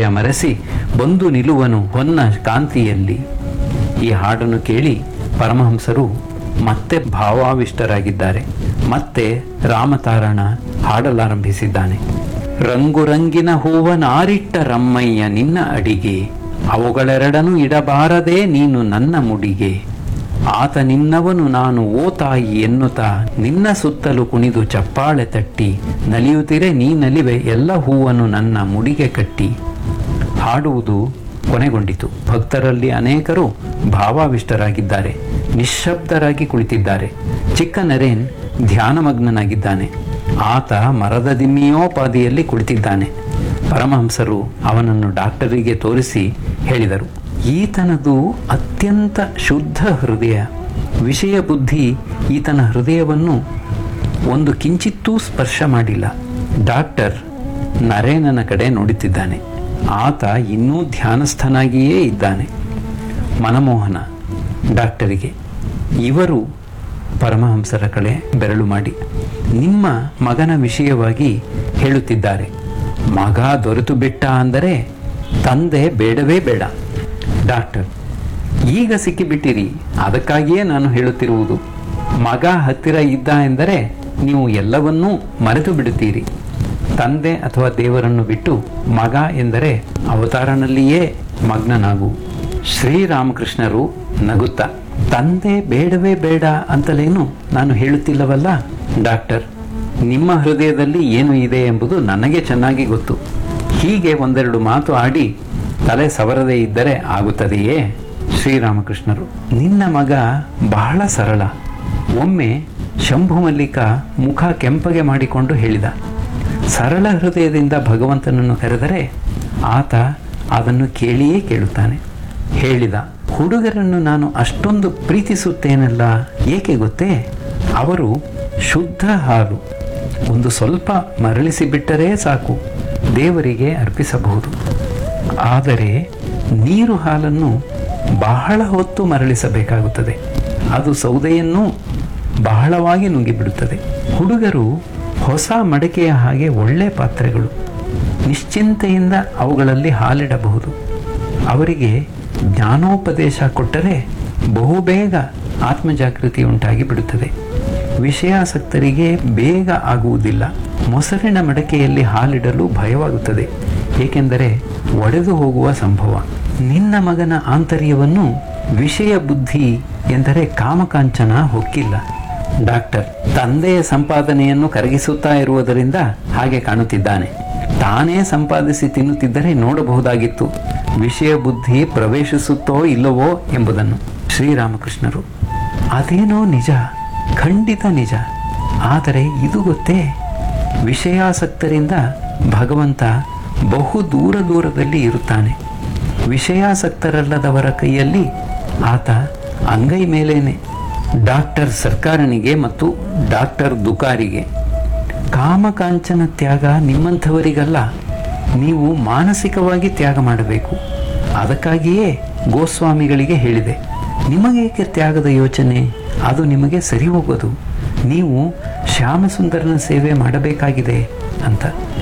ಮರೆಸಿ ಬಂದು ನಿಲುವನು ಹೊನ್ನ ಕಾಂತಿಯಲ್ಲಿ ಈ ಹಾಡನ್ನು ಕೇಳಿ ಪರಮಹಂಸರು ಮತ್ತೆ ಭಾವಾವಿಷ್ಟರಾಗಿದ್ದಾರೆ ಮತ್ತೆ ರಾಮತಾರಣ ಹಾಡಲಾರಂಭಿಸಿದ್ದಾನೆ ರಂಗುರಂಗಿನ ಹೂವನಾರಿಟ್ಟ ರಮ್ಮಯ್ಯ ನಿನ್ನ ಅಡಿಗೆ ಅವುಗಳೆರಡನು ಇಡಬಾರದೆ ನೀನು ನನ್ನ ಮುಡಿಗೆ ಆತ ನಿನ್ನವನು ನಾನು ಓ ತಾಯಿ ಎನ್ನುತ್ತಾ ನಿನ್ನ ಸುತ್ತಲೂ ಕುಣಿದು ಚಪ್ಪಾಳೆ ತಟ್ಟಿ ನಲಿಯುತ್ತಿರೆ ನೀ ನಲಿವೆ ಎಲ್ಲ ಹೂವನ್ನು ನನ್ನ ಮುಡಿಗೆ ಕಟ್ಟಿ ಹಾಡುವುದು ಕೊನೆಗೊಂಡಿತು ಭಕ್ತರಲ್ಲಿ ಅನೇಕರು ಭಾವಾವಿಷ್ಟರಾಗಿದ್ದಾರೆ ನಿಶ್ಶಬ್ದರಾಗಿ ಕುಳಿತಿದ್ದಾರೆ ಚಿಕ್ಕ ನರೇನ್ ಧ್ಯಾನಮಗ್ನನಾಗಿದ್ದಾನೆ ಆತ ಮರದ ದಿಮ್ಮಿಯೋಪಾದಿಯಲ್ಲಿ ಕುಳಿತಿದ್ದಾನೆ ಪರಮಹಂಸರು ಅವನನ್ನು ಡಾಕ್ಟರಿಗೆ ತೋರಿಸಿ ಹೇಳಿದರು ಈತನದು ಅತ್ಯಂತ ಶುದ್ಧ ಹೃದಯ ವಿಷಯ ಬುದ್ಧಿ ಈತನ ಹೃದಯವನ್ನು ಒಂದು ಕಿಂಚಿತ್ತೂ ಸ್ಪರ್ಶ ಮಾಡಿಲ್ಲ ಡಾಕ್ಟರ್ ನರೇನನ ಕಡೆ ನೋಡುತ್ತಿದ್ದಾನೆ ಆತ ಇನ್ನೂ ಧ್ಯಾನಸ್ಥನಾಗಿಯೇ ಇದ್ದಾನೆ ಮನಮೋಹನ ಡಾಕ್ಟರಿಗೆ ಇವರು ಪರಮಹಂಸರ ಕಡೆ ಬೆರಳು ಮಾಡಿ ನಿಮ್ಮ ಮಗನ ವಿಷಯವಾಗಿ ಹೇಳುತ್ತಿದ್ದಾರೆ ಮಗ ದೊರೆತು ಬಿಟ್ಟ ಅಂದರೆ ತಂದೆ ಬೇಡವೇ ಬೇಡ ಡಾಕ್ಟರ್ ಈಗ ಸಿಕ್ಕಿಬಿಟ್ಟಿರಿ ಅದಕ್ಕಾಗಿಯೇ ನಾನು ಹೇಳುತ್ತಿರುವುದು ಮಗ ಹತ್ತಿರ ಇದ್ದ ಎಂದರೆ ನೀವು ಎಲ್ಲವನ್ನೂ ಮರೆತು ಬಿಡುತ್ತೀರಿ ತಂದೆ ಅಥವಾ ದೇವರನ್ನು ಬಿಟ್ಟು ಮಗ ಎಂದರೆ ಅವತಾರನಲ್ಲಿಯೇ ಮಗ್ನನಾಗು ಶ್ರೀರಾಮಕೃಷ್ಣರು ನಗುತ್ತ ತಂದೆ ಬೇಡವೇ ಬೇಡ ಅಂತಲೇನು ನಾನು ಹೇಳುತ್ತಿಲ್ಲವಲ್ಲ ಡಾಕ್ಟರ್ ನಿಮ್ಮ ಹೃದಯದಲ್ಲಿ ಏನು ಇದೆ ಎಂಬುದು ನನಗೆ ಚೆನ್ನಾಗಿ ಗೊತ್ತು ಹೀಗೆ ಒಂದೆರಡು ಮಾತು ಆಡಿ ತಲೆ ಸವರದೇ ಇದ್ದರೆ ಆಗುತ್ತದೆಯೇ ಶ್ರೀರಾಮಕೃಷ್ಣರು ನಿನ್ನ ಮಗ ಬಹಳ ಸರಳ ಒಮ್ಮೆ ಶಂಭು ಮಲ್ಲಿಕ ಮುಖ ಕೆಂಪಗೆ ಮಾಡಿಕೊಂಡು ಹೇಳಿದ ಸರಳ ಹೃದಯದಿಂದ ಭಗವಂತನನ್ನು ಕರೆದರೆ ಆತ ಅದನ್ನು ಕೇಳಿಯೇ ಕೇಳುತ್ತಾನೆ ಹೇಳಿದ ಹುಡುಗರನ್ನು ನಾನು ಅಷ್ಟೊಂದು ಪ್ರೀತಿಸುತ್ತೇನಲ್ಲ ಏಕೆ ಗೊತ್ತೇ ಅವರು ಶುದ್ಧ ಹಾಲು ಒಂದು ಸ್ವಲ್ಪ ಮರಳಿಸಿ ಬಿಟ್ಟರೆ ಸಾಕು ದೇವರಿಗೆ ಅರ್ಪಿಸಬಹುದು ಆದರೆ ನೀರು ಹಾಲನ್ನು ಬಹಳ ಹೊತ್ತು ಮರಳಿಸಬೇಕಾಗುತ್ತದೆ ಅದು ಸೌದೆಯನ್ನು ಬಹಳವಾಗಿ ನುಂಗಿಬಿಡುತ್ತದೆ ಹುಡುಗರು ಹೊಸ ಮಡಕೆಯ ಹಾಗೆ ಒಳ್ಳೆ ಪಾತ್ರೆಗಳು ನಿಶ್ಚಿಂತೆಯಿಂದ ಅವುಗಳಲ್ಲಿ ಹಾಲಿಡಬಹುದು ಅವರಿಗೆ ಜ್ಞಾನೋಪದೇಶ ಕೊಟ್ಟರೆ ಬಹುಬೇಗ ಆತ್ಮಜಾಗೃತಿ ಉಂಟಾಗಿ ಬಿಡುತ್ತದೆ ವಿಷಯಾಸಕ್ತರಿಗೆ ಬೇಗ ಆಗುವುದಿಲ್ಲ ಮೊಸರಿನ ಮಡಕೆಯಲ್ಲಿ ಹಾಲಿಡಲು ಭಯವಾಗುತ್ತದೆ ಏಕೆಂದರೆ ಒಡೆದು ಹೋಗುವ ಸಂಭವ ನಿನ್ನ ಮಗನ ಆಂತರ್ಯವನ್ನು ವಿಷಯ ಬುದ್ಧಿ ಎಂದರೆ ಕಾಮಕಾಂಚನ ಹೊಕ್ಕಿಲ್ಲ ಡಾಕ್ಟರ್ ತಂದೆಯ ಸಂಪಾದನೆಯನ್ನು ಕರಗಿಸುತ್ತಾ ಇರುವುದರಿಂದ ಹಾಗೆ ಕಾಣುತ್ತಿದ್ದಾನೆ ತಾನೇ ಸಂಪಾದಿಸಿ ತಿನ್ನುತ್ತಿದ್ದರೆ ನೋಡಬಹುದಾಗಿತ್ತು ವಿಷಯ ಬುದ್ಧಿ ಪ್ರವೇಶಿಸುತ್ತೋ ಇಲ್ಲವೋ ಎಂಬುದನ್ನು ಶ್ರೀರಾಮಕೃಷ್ಣರು ಅದೇನೋ ನಿಜ ಖಂಡಿತ ನಿಜ ಆದರೆ ಇದು ಗೊತ್ತೇ ವಿಷಯಾಸಕ್ತರಿಂದ ಭಗವಂತ ಬಹು ದೂರ ದೂರದಲ್ಲಿ ಇರುತ್ತಾನೆ ವಿಷಯಾಸಕ್ತರಲ್ಲದವರ ಕೈಯಲ್ಲಿ ಆತ ಅಂಗೈ ಮೇಲೇನೆ ಡಾಕ್ಟರ್ ಸರ್ಕಾರನಿಗೆ ಮತ್ತು ಡಾಕ್ಟರ್ ದುಕಾರಿಗೆ ಕಾಮಕಾಂಚನ ತ್ಯಾಗ ನಿಮ್ಮಂಥವರಿಗಲ್ಲ ನೀವು ಮಾನಸಿಕವಾಗಿ ತ್ಯಾಗ ಮಾಡಬೇಕು ಅದಕ್ಕಾಗಿಯೇ ಗೋಸ್ವಾಮಿಗಳಿಗೆ ಹೇಳಿದೆ ನಿಮಗೇಕೆ ತ್ಯಾಗದ ಯೋಚನೆ ಅದು ನಿಮಗೆ ಸರಿ ಹೋಗೋದು ನೀವು ಶ್ಯಾಮಸುಂದರನ ಸೇವೆ ಮಾಡಬೇಕಾಗಿದೆ ಅಂತ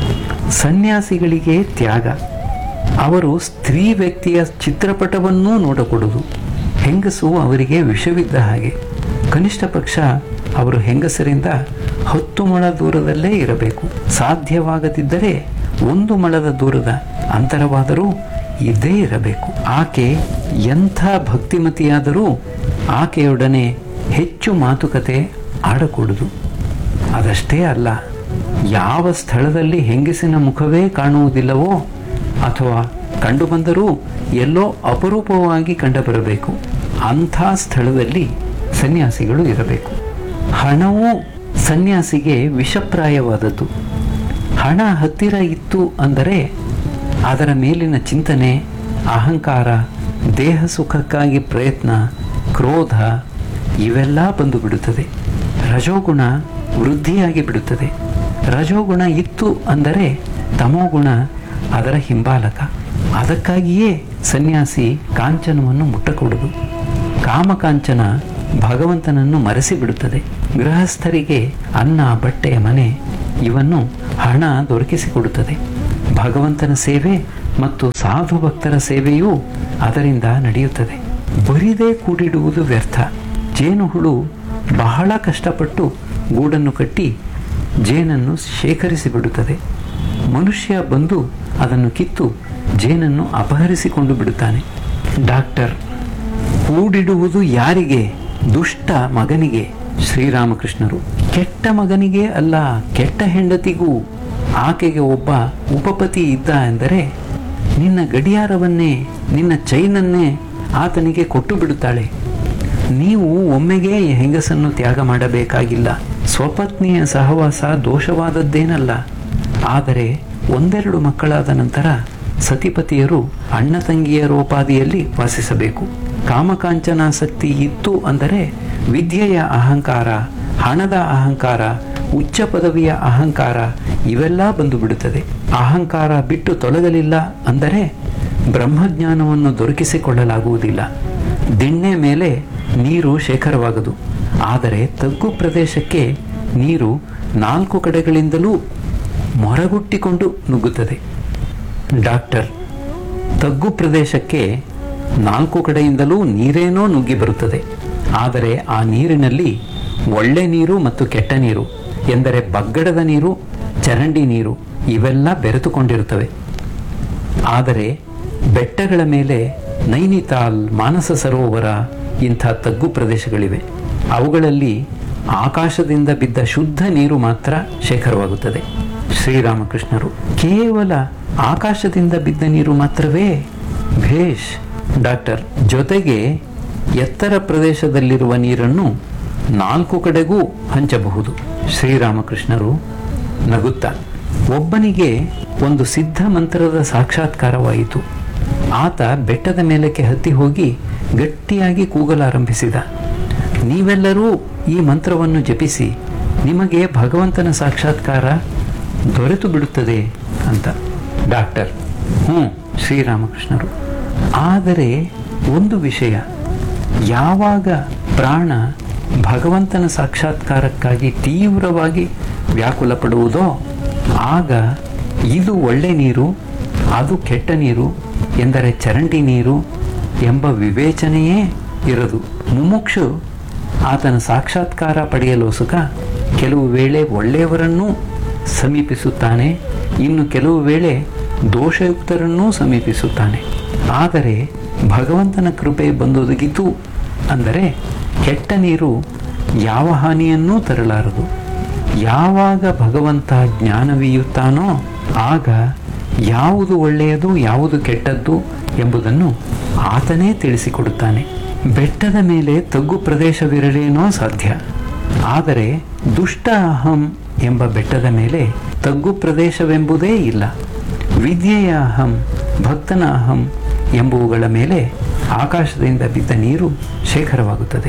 ಸನ್ಯಾಸಿಗಳಿಗೆ ತ್ಯಾಗ ಅವರು ಸ್ತ್ರೀ ವ್ಯಕ್ತಿಯ ಚಿತ್ರಪಟವನ್ನೂ ನೋಡಕೊಡುವುದು ಹೆಂಗಸು ಅವರಿಗೆ ವಿಷವಿದ್ದ ಹಾಗೆ ಕನಿಷ್ಠ ಪಕ್ಷ ಅವರು ಹೆಂಗಸರಿಂದ ಹತ್ತು ಮೊಳ ದೂರದಲ್ಲೇ ಇರಬೇಕು ಸಾಧ್ಯವಾಗದಿದ್ದರೆ ಒಂದು ಮೊಳದ ದೂರದ ಅಂತರವಾದರೂ ಇದ್ದೇ ಇರಬೇಕು ಆಕೆ ಎಂಥ ಭಕ್ತಿಮತಿಯಾದರೂ ಆಕೆಯೊಡನೆ ಹೆಚ್ಚು ಮಾತುಕತೆ ಆಡಕೂಡದು ಅದಷ್ಟೇ ಅಲ್ಲ ಯಾವ ಸ್ಥಳದಲ್ಲಿ ಹೆಂಗಸಿನ ಮುಖವೇ ಕಾಣುವುದಿಲ್ಲವೋ ಅಥವಾ ಕಂಡುಬಂದರೂ ಎಲ್ಲೋ ಅಪರೂಪವಾಗಿ ಕಂಡುಬರಬೇಕು ಅಂಥ ಸ್ಥಳದಲ್ಲಿ ಸನ್ಯಾಸಿಗಳು ಇರಬೇಕು ಹಣವೂ ಸನ್ಯಾಸಿಗೆ ವಿಷಪ್ರಾಯವಾದದ್ದು ಹಣ ಹತ್ತಿರ ಇತ್ತು ಅಂದರೆ ಅದರ ಮೇಲಿನ ಚಿಂತನೆ ಅಹಂಕಾರ ದೇಹ ಸುಖಕ್ಕಾಗಿ ಪ್ರಯತ್ನ ಕ್ರೋಧ ಇವೆಲ್ಲ ಬಂದು ಬಿಡುತ್ತದೆ ರಜೋಗುಣ ವೃದ್ಧಿಯಾಗಿ ಬಿಡುತ್ತದೆ ರಜೋಗುಣ ಇತ್ತು ಅಂದರೆ ತಮೋಗುಣ ಅದರ ಹಿಂಬಾಲಕ ಅದಕ್ಕಾಗಿಯೇ ಸನ್ಯಾಸಿ ಕಾಂಚನವನ್ನು ಮುಟ್ಟಕೊಡುದು ಕಾಮಕಾಂಚನ ಭಗವಂತನನ್ನು ಮರೆಸಿ ಬಿಡುತ್ತದೆ ಗೃಹಸ್ಥರಿಗೆ ಅನ್ನ ಬಟ್ಟೆ ಮನೆ ಇವನ್ನು ಹಣ ದೊರಕಿಸಿಕೊಡುತ್ತದೆ ಭಗವಂತನ ಸೇವೆ ಮತ್ತು ಸಾಧು ಭಕ್ತರ ಸೇವೆಯೂ ಅದರಿಂದ ನಡೆಯುತ್ತದೆ ಬರಿದೇ ಕೂಡಿಡುವುದು ವ್ಯರ್ಥ ಜೇನುಹುಳು ಬಹಳ ಕಷ್ಟಪಟ್ಟು ಗೂಡನ್ನು ಕಟ್ಟಿ ಜೇನನ್ನು ಶೇಖರಿಸಿ ಬಿಡುತ್ತದೆ ಮನುಷ್ಯ ಬಂದು ಅದನ್ನು ಕಿತ್ತು ಜೇನನ್ನು ಅಪಹರಿಸಿಕೊಂಡು ಬಿಡುತ್ತಾನೆ ಡಾಕ್ಟರ್ ಕೂಡಿಡುವುದು ಯಾರಿಗೆ ದುಷ್ಟ ಮಗನಿಗೆ ಶ್ರೀರಾಮಕೃಷ್ಣರು ಕೆಟ್ಟ ಮಗನಿಗೆ ಅಲ್ಲ ಕೆಟ್ಟ ಹೆಂಡತಿಗೂ ಆಕೆಗೆ ಒಬ್ಬ ಉಪಪತಿ ಇದ್ದ ಎಂದರೆ ನಿನ್ನ ಗಡಿಯಾರವನ್ನೇ ನಿನ್ನ ಚೈನನ್ನೇ ಆತನಿಗೆ ಕೊಟ್ಟು ಬಿಡುತ್ತಾಳೆ ನೀವು ಒಮ್ಮೆಗೆ ಹೆಂಗಸನ್ನು ತ್ಯಾಗ ಮಾಡಬೇಕಾಗಿಲ್ಲ ಸ್ವಪತ್ನಿಯ ಸಹವಾಸ ದೋಷವಾದದ್ದೇನಲ್ಲ ಆದರೆ ಒಂದೆರಡು ಮಕ್ಕಳಾದ ನಂತರ ಸತಿಪತಿಯರು ಅಣ್ಣ ತಂಗಿಯರೋಪಾದಿಯಲ್ಲಿ ವಾಸಿಸಬೇಕು ಕಾಮಕಾಂಚನಾಸಕ್ತಿ ಇತ್ತು ಅಂದರೆ ವಿದ್ಯೆಯ ಅಹಂಕಾರ ಹಣದ ಅಹಂಕಾರ ಉಚ್ಚ ಪದವಿಯ ಅಹಂಕಾರ ಇವೆಲ್ಲ ಬಂದು ಬಿಡುತ್ತದೆ ಅಹಂಕಾರ ಬಿಟ್ಟು ತೊಲಗಲಿಲ್ಲ ಅಂದರೆ ಬ್ರಹ್ಮಜ್ಞಾನವನ್ನು ದೊರಕಿಸಿಕೊಳ್ಳಲಾಗುವುದಿಲ್ಲ ದಿಣ್ಣೆ ಮೇಲೆ ನೀರು ಶೇಖರವಾಗದು ಆದರೆ ತಗ್ಗು ಪ್ರದೇಶಕ್ಕೆ ನೀರು ನಾಲ್ಕು ಕಡೆಗಳಿಂದಲೂ ಮೊರಗುಟ್ಟಿಕೊಂಡು ನುಗ್ಗುತ್ತದೆ ಡಾಕ್ಟರ್ ತಗ್ಗು ಪ್ರದೇಶಕ್ಕೆ ನಾಲ್ಕು ಕಡೆಯಿಂದಲೂ ನೀರೇನೋ ನುಗ್ಗಿ ಬರುತ್ತದೆ ಆದರೆ ಆ ನೀರಿನಲ್ಲಿ ಒಳ್ಳೆ ನೀರು ಮತ್ತು ಕೆಟ್ಟ ನೀರು ಎಂದರೆ ಬಗ್ಗಡದ ನೀರು ಚರಂಡಿ ನೀರು ಇವೆಲ್ಲ ಬೆರೆತುಕೊಂಡಿರುತ್ತವೆ ಆದರೆ ಬೆಟ್ಟಗಳ ಮೇಲೆ ನೈನಿತಾಲ್ ಮಾನಸ ಸರೋವರ ಇಂಥ ತಗ್ಗು ಪ್ರದೇಶಗಳಿವೆ ಅವುಗಳಲ್ಲಿ ಆಕಾಶದಿಂದ ಬಿದ್ದ ಶುದ್ಧ ನೀರು ಮಾತ್ರ ಶೇಖರವಾಗುತ್ತದೆ ಶ್ರೀರಾಮಕೃಷ್ಣರು ಕೇವಲ ಆಕಾಶದಿಂದ ಬಿದ್ದ ನೀರು ಮಾತ್ರವೇ ಭೇಷ್ ಡಾಕ್ಟರ್ ಜೊತೆಗೆ ಎತ್ತರ ಪ್ರದೇಶದಲ್ಲಿರುವ ನೀರನ್ನು ನಾಲ್ಕು ಕಡೆಗೂ ಹಂಚಬಹುದು ಶ್ರೀರಾಮಕೃಷ್ಣರು ನಗುತ್ತಾ ಒಬ್ಬನಿಗೆ ಒಂದು ಸಿದ್ಧ ಮಂತ್ರದ ಸಾಕ್ಷಾತ್ಕಾರವಾಯಿತು ಆತ ಬೆಟ್ಟದ ಮೇಲಕ್ಕೆ ಹತ್ತಿ ಹೋಗಿ ಗಟ್ಟಿಯಾಗಿ ಕೂಗಲಾರಂಭಿಸಿದ ನೀವೆಲ್ಲರೂ ಈ ಮಂತ್ರವನ್ನು ಜಪಿಸಿ ನಿಮಗೆ ಭಗವಂತನ ಸಾಕ್ಷಾತ್ಕಾರ ದೊರೆತು ಬಿಡುತ್ತದೆ ಅಂತ ಡಾಕ್ಟರ್ ಹ್ಞೂ ಶ್ರೀರಾಮಕೃಷ್ಣರು ಆದರೆ ಒಂದು ವಿಷಯ ಯಾವಾಗ ಪ್ರಾಣ ಭಗವಂತನ ಸಾಕ್ಷಾತ್ಕಾರಕ್ಕಾಗಿ ತೀವ್ರವಾಗಿ ವ್ಯಾಕುಲ ಪಡುವುದೋ ಆಗ ಇದು ಒಳ್ಳೆ ನೀರು ಅದು ಕೆಟ್ಟ ನೀರು ಎಂದರೆ ಚರಂಡಿ ನೀರು ಎಂಬ ವಿವೇಚನೆಯೇ ಇರದು ಮುಮುಕ್ಷು ಆತನ ಸಾಕ್ಷಾತ್ಕಾರ ಪಡೆಯಲು ಸುಖ ಕೆಲವು ವೇಳೆ ಒಳ್ಳೆಯವರನ್ನೂ ಸಮೀಪಿಸುತ್ತಾನೆ ಇನ್ನು ಕೆಲವು ವೇಳೆ ದೋಷಯುಕ್ತರನ್ನೂ ಸಮೀಪಿಸುತ್ತಾನೆ ಆದರೆ ಭಗವಂತನ ಕೃಪೆ ಬಂದೊದಗಿತು ಅಂದರೆ ಕೆಟ್ಟ ನೀರು ಯಾವ ಹಾನಿಯನ್ನೂ ತರಲಾರದು ಯಾವಾಗ ಭಗವಂತ ಜ್ಞಾನವೀಯುತ್ತಾನೋ ಆಗ ಯಾವುದು ಒಳ್ಳೆಯದು ಯಾವುದು ಕೆಟ್ಟದ್ದು ಎಂಬುದನ್ನು ಆತನೇ ತಿಳಿಸಿಕೊಡುತ್ತಾನೆ ಬೆಟ್ಟದ ಮೇಲೆ ತಗ್ಗು ಪ್ರದೇಶವಿರಲೇನೋ ಸಾಧ್ಯ ಆದರೆ ದುಷ್ಟ ಅಹಂ ಎಂಬ ಬೆಟ್ಟದ ಮೇಲೆ ತಗ್ಗು ಪ್ರದೇಶವೆಂಬುದೇ ಇಲ್ಲ ವಿದ್ಯೆಯ ಅಹಂ ಭಕ್ತನ ಅಹಂ ಎಂಬುವುಗಳ ಮೇಲೆ ಆಕಾಶದಿಂದ ಬಿದ್ದ ನೀರು ಶೇಖರವಾಗುತ್ತದೆ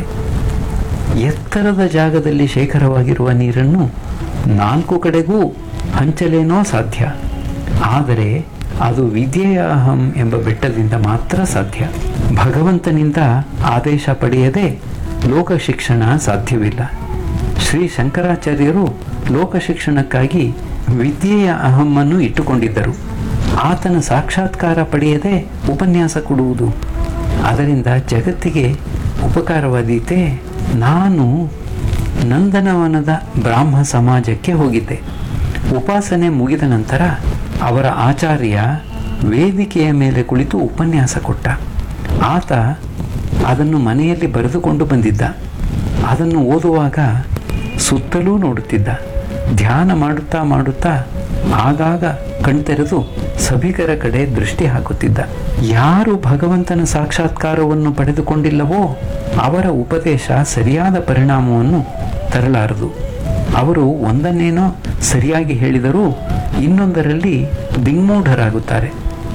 ಎತ್ತರದ ಜಾಗದಲ್ಲಿ ಶೇಖರವಾಗಿರುವ ನೀರನ್ನು ನಾಲ್ಕು ಕಡೆಗೂ ಹಂಚಲೇನೋ ಸಾಧ್ಯ ಆದರೆ ಅದು ವಿದ್ಯೆಯ ಅಹಂ ಎಂಬ ಬೆಟ್ಟದಿಂದ ಮಾತ್ರ ಸಾಧ್ಯ ಭಗವಂತನಿಂದ ಆದೇಶ ಪಡೆಯದೆ ಲೋಕ ಶಿಕ್ಷಣ ಸಾಧ್ಯವಿಲ್ಲ ಶ್ರೀ ಶಂಕರಾಚಾರ್ಯರು ಲೋಕ ಶಿಕ್ಷಣಕ್ಕಾಗಿ ವಿದ್ಯೆಯ ಅಹಮ್ಮನ್ನು ಇಟ್ಟುಕೊಂಡಿದ್ದರು ಆತನ ಸಾಕ್ಷಾತ್ಕಾರ ಪಡೆಯದೆ ಉಪನ್ಯಾಸ ಕೊಡುವುದು ಅದರಿಂದ ಜಗತ್ತಿಗೆ ಉಪಕಾರವಾದೀತೆ ನಾನು ನಂದನವನದ ಬ್ರಾಹ್ಮ ಸಮಾಜಕ್ಕೆ ಹೋಗಿದ್ದೆ ಉಪಾಸನೆ ಮುಗಿದ ನಂತರ ಅವರ ಆಚಾರ್ಯ ವೇದಿಕೆಯ ಮೇಲೆ ಕುಳಿತು ಉಪನ್ಯಾಸ ಕೊಟ್ಟ ಆತ ಅದನ್ನು ಮನೆಯಲ್ಲಿ ಬರೆದುಕೊಂಡು ಬಂದಿದ್ದ ಅದನ್ನು ಓದುವಾಗ ಸುತ್ತಲೂ ನೋಡುತ್ತಿದ್ದ ಧ್ಯಾನ ಮಾಡುತ್ತಾ ಮಾಡುತ್ತಾ ಆಗಾಗ ಕಣ್ತೆರೆದು ಸಭಿಕರ ಕಡೆ ದೃಷ್ಟಿ ಹಾಕುತ್ತಿದ್ದ ಯಾರು ಭಗವಂತನ ಸಾಕ್ಷಾತ್ಕಾರವನ್ನು ಪಡೆದುಕೊಂಡಿಲ್ಲವೋ ಅವರ ಉಪದೇಶ ಸರಿಯಾದ ಪರಿಣಾಮವನ್ನು ತರಲಾರದು ಅವರು ಒಂದನ್ನೇನೋ ಸರಿಯಾಗಿ ಹೇಳಿದರೂ ಇನ್ನೊಂದರಲ್ಲಿ ದಿಗ್ಮೂಢರಾಗುತ್ತಾರೆ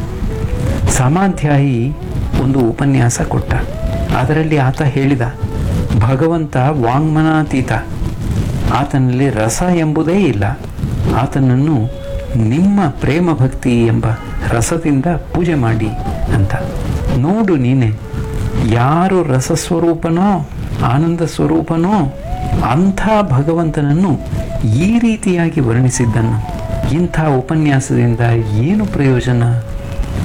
ಸಮಾಧ್ಯಾಯಿ ಒಂದು ಉಪನ್ಯಾಸ ಕೊಟ್ಟ ಅದರಲ್ಲಿ ಆತ ಹೇಳಿದ ಭಗವಂತ ವಾಂಗ್ಮನಾತೀತ ಆತನಲ್ಲಿ ರಸ ಎಂಬುದೇ ಇಲ್ಲ ಆತನನ್ನು ನಿಮ್ಮ ಪ್ರೇಮ ಭಕ್ತಿ ಎಂಬ ರಸದಿಂದ ಪೂಜೆ ಮಾಡಿ ಅಂತ ನೋಡು ನೀನೆ ಯಾರು ರಸಸ್ವರೂಪನೋ ಆನಂದ ಸ್ವರೂಪನೋ ಅಂಥ ಭಗವಂತನನ್ನು ಈ ರೀತಿಯಾಗಿ ವರ್ಣಿಸಿದ್ದನ್ನು ಇಂಥ ಉಪನ್ಯಾಸದಿಂದ ಏನು ಪ್ರಯೋಜನ